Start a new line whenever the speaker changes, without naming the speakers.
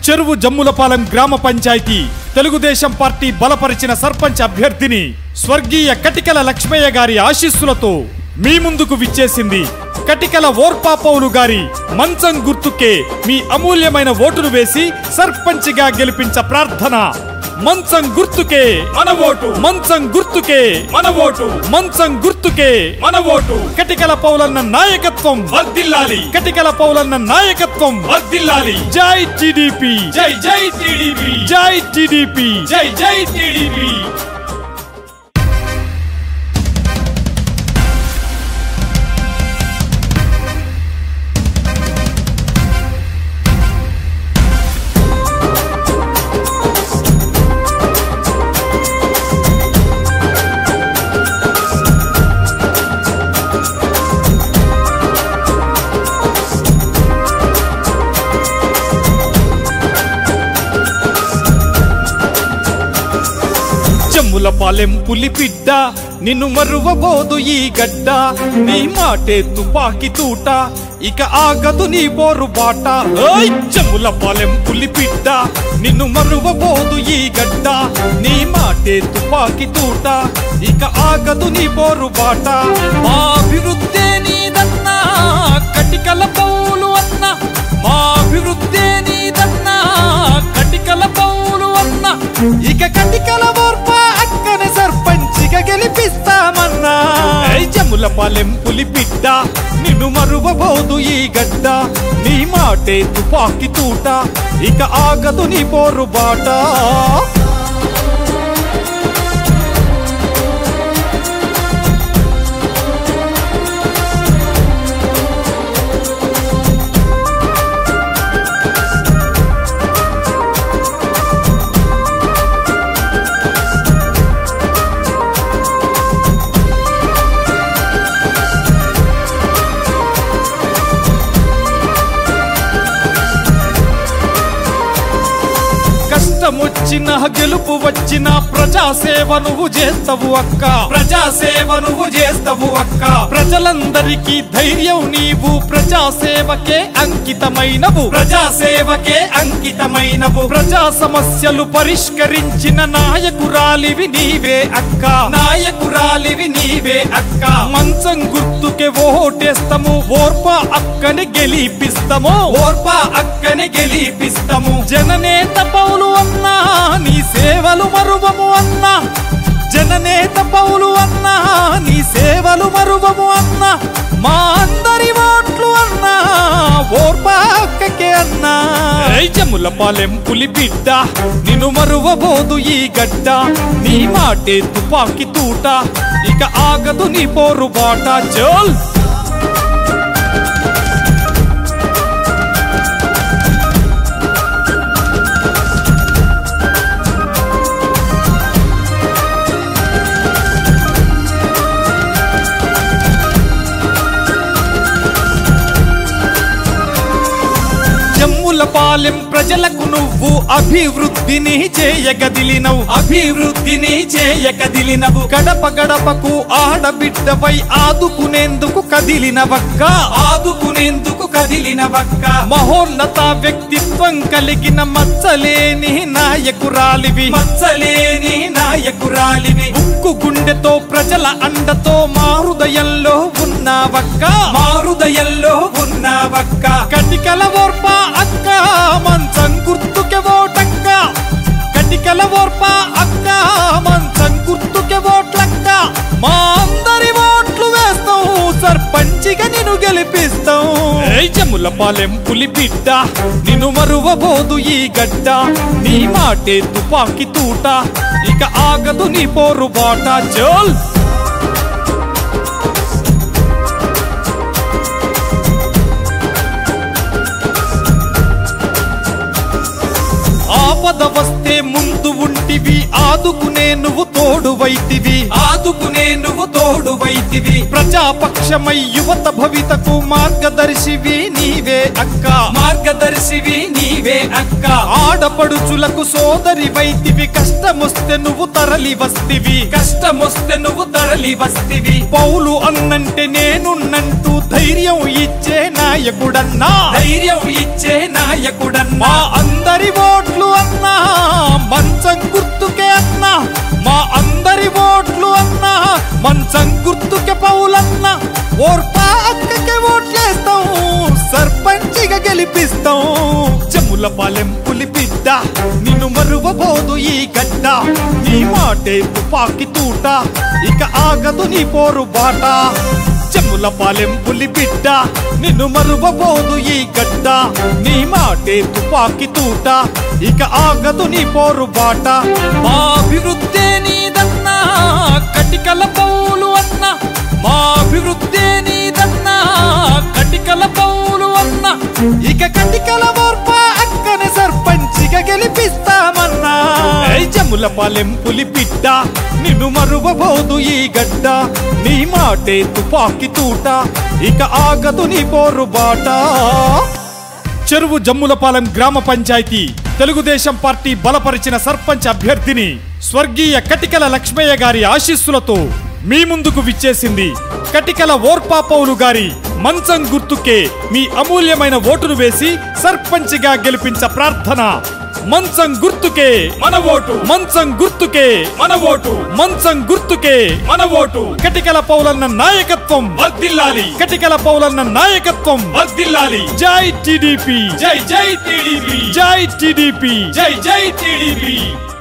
చెరువు జమ్ములపాలెం గ్రామ పంచాయతీ తెలుగుదేశం పార్టీ బలపరిచిన సర్పంచ్ అభ్యర్థిని స్వర్గీయ కటికల లక్ష్మయ్య గారి ఆశీస్సులతో మీ ముందుకు విచ్చేసింది కటికల ఓర్పాపౌలు గారి మంచం గుర్తుకే మీ అమూల్యమైన ఓటును వేసి సర్పంచ్గా గెలిపించ ప్రార్థన మంచం గుర్తుకే మన ఓటు మంచం గుర్తుకే మన ఓటు మంచం గుర్తుకే మన ఓటు కటికల పౌలన్న నాయకత్వం వర్దిల్లాలి కటికల పౌలన్న నాయకత్వం వర్దిల్లాలి జై టిడిపి జై జై టిడిపి జై టిడిపి జై జై టిడిపి చెమ్ముల పాలెం పులి బిడ్డ నిన్ను మరువబోదు ఈ గడ్డ నీ మాటే తుపాకి తూట ఇక ఆగదు నీ బోరు బాట ఓయ్ చెమ్ముల పాలెం పులి బిడ్డ నిన్ను మరువబోదు ఈ గడ్డ నీ మాటే తుపాకి తూట ఇక ఆగదు నీ బోరు బాట మా అభివృద్ధే నీదన్నా కటికల పౌలు అన్న మా అభివృద్ధే నీదన్నా కటికల పౌలు అన్న ఇక కటికల ఓర్ప అక్కని సర్పంచిగా గెలిపిస్తామన్నా జముల పాలెం పులి బిడ్డ నిన్ను మరువబోదు ఈ గడ్డ నీ మాటే తుపాకి తూట ఇక ఆగదు నీ పోరు బాట కష్టమొచ్చిన గెలుపు వచ్చిన ప్రజాసేవ నువ్వు చేస్తావు అక్క ప్రజాసేవ నువ్వు చేస్తావు అక్క ప్రజలందరికీ ధైర్యం నీవు ప్రజాసేవకే అంకితమైనవు ప్రజాసేవకే అంకితమైనవు ప్రజా సమస్యలు పరిష్కరించిన నాయకురాలివి నీవే అక్క నాయకురాలివి నీవే అక్క మంచం గుర్తుకే ఓటేస్తాము ఓర్ప అక్కని గెలిపిస్తాము ఓర్ప అక్కని గెలిపిస్తాము జననేత పౌలు అన్నా నీ సేవలు మరువము అన్నా జననేత పౌలు అన్నా నీ సేవలు మరువము అన్నా మా అందరి ఓట్లు అన్నా ఓర్పాకే అన్నా జముల పాలెం పులి బిడ్డ నిన్ను మరువబోదు ఈ గడ్డ నీ మాటే తుపాకి తూట ఇక ఆగదు నీ పోరు బాట చోల్ జమ్ముల పాలెం ప్రజలకు నువ్వు అభివృద్ధిని చేయగదిలినవు అభివృద్ధిని చేయగదిలినవు గడప గడపకు ఆడబిడ్డపై ఆదుకునేందుకు కదిలినవక్క ఆదుకునేందుకు కదిలినవక్క మహోన్నత వ్యక్తిత్వం కలిగిన మచ్చలేని నాయకురాలివి మచ్చలేని నాయకురాలివి ఉక్కు గుండెతో ప్రజల అండతో మా హృదయంలో ఉన్నావక్క మా హృదయంలో ఉన్నావక్క కటికల ఓర్ప అక్క మంచం గుర్తుకే ఓటక్క కటికల ఓర్ప అక్క మంచం గుర్తుకే ఓట్లక్క మా అందరి ఓట్లు వేస్తాం సర్పంచిగా నిన్ను గెలిపిస్తాం జముల పాలెం పులి బిడ్డ నిన్ను మరువబోదు ఈ గడ్డ నీ మాటే తుపాకి తూట ఇక ఆగదు నీ పోరు బాట చోల్ ఆపద వస్తే ముందు ఉంటివి ఆదుకునే నువ్వు తోడు వైతివి ఆదుకునే నువ్వు తోడు వైతివి ప్రజాపక్షమై యువత భవితకు మార్గదర్శివి నీవే అక్క మార్గదర్శివి నీవే అక్క ఆడపడుచులకు సోదరి వైతివి కష్టమొస్తే నువ్వు తరలి వస్తివి కష్టమొస్తే నువ్వు తరలి వస్తివి పౌలు అన్నంటే నేనున్నంటూ ధైర్యం ఇచ్చే నాయకుడన్నా ధైర్యం ఇచ్చే నాయకుడన్నా మా అందరి అందరి ఓట్లు అన్నా మంచం గుర్తుకే అన్నా మా అందరి ఓట్లు అన్నా మంచం గుర్తుకే పౌలన్నా ఓర్పా అక్కకే ఓట్లేస్తాం సర్పంచిగా గెలిపిస్తాం చెముల పాలెం పులి బిడ్డ నిన్ను మరువబోదు ఈ గడ్డ నీ మాటే తుపాకి తూట ఇక ఆగదు నీ పోరు బాట చెముల పాలెం పులి బిడ్డ నిన్ను మరువబోదు ఈ గడ్డ నీ మాటే తుపాకి తూట ఇక ఆగదు నీ పోరు బాట మా అభివృద్ధే నీదన్నా కటికల పౌలు అన్నా మా అభివృద్ధే నీదన్నా కటికల పౌలు అన్నా ఇక కటికల మోర్ప అక్కని సర్పంచిగా గెలిపిస్తామన్నా ఏయ్ జముల పాలెం పులి బిడ్డ నిన్ను మరువబోదు ఈ గడ్డ నీ మాటే తుపాకి తూట ఇక ఆగదు నీ పోరు బాట చెరువు జమ్ములపాలెం గ్రామ పంచాయతీ తెలుగుదేశం పార్టీ బలపరిచిన సర్పంచ్ అభ్యర్థిని స్వర్గీయ కటికల లక్ష్మయ్య గారి ఆశీస్సులతో మీ ముందుకు విచ్చేసింది కటికల ఓర్పాపౌలు గారి మంచం గుర్తుకే మీ అమూల్యమైన ఓటును వేసి సర్పంచ్గా గెలిపించ ప్రార్థన మంచం గుర్తుకే మన ఓటు మంచం గుర్తుకే మన ఓటు మంచం గుర్తుకే మన ఓటు కటికల పౌలన్న నాయకత్వం వర్దిల్లాలి కటికల పౌలన్న నాయకత్వం వర్దిల్లాలి జై టిడిపి జై జై టిడిపి జై టిడిపి జై జై టిడిపి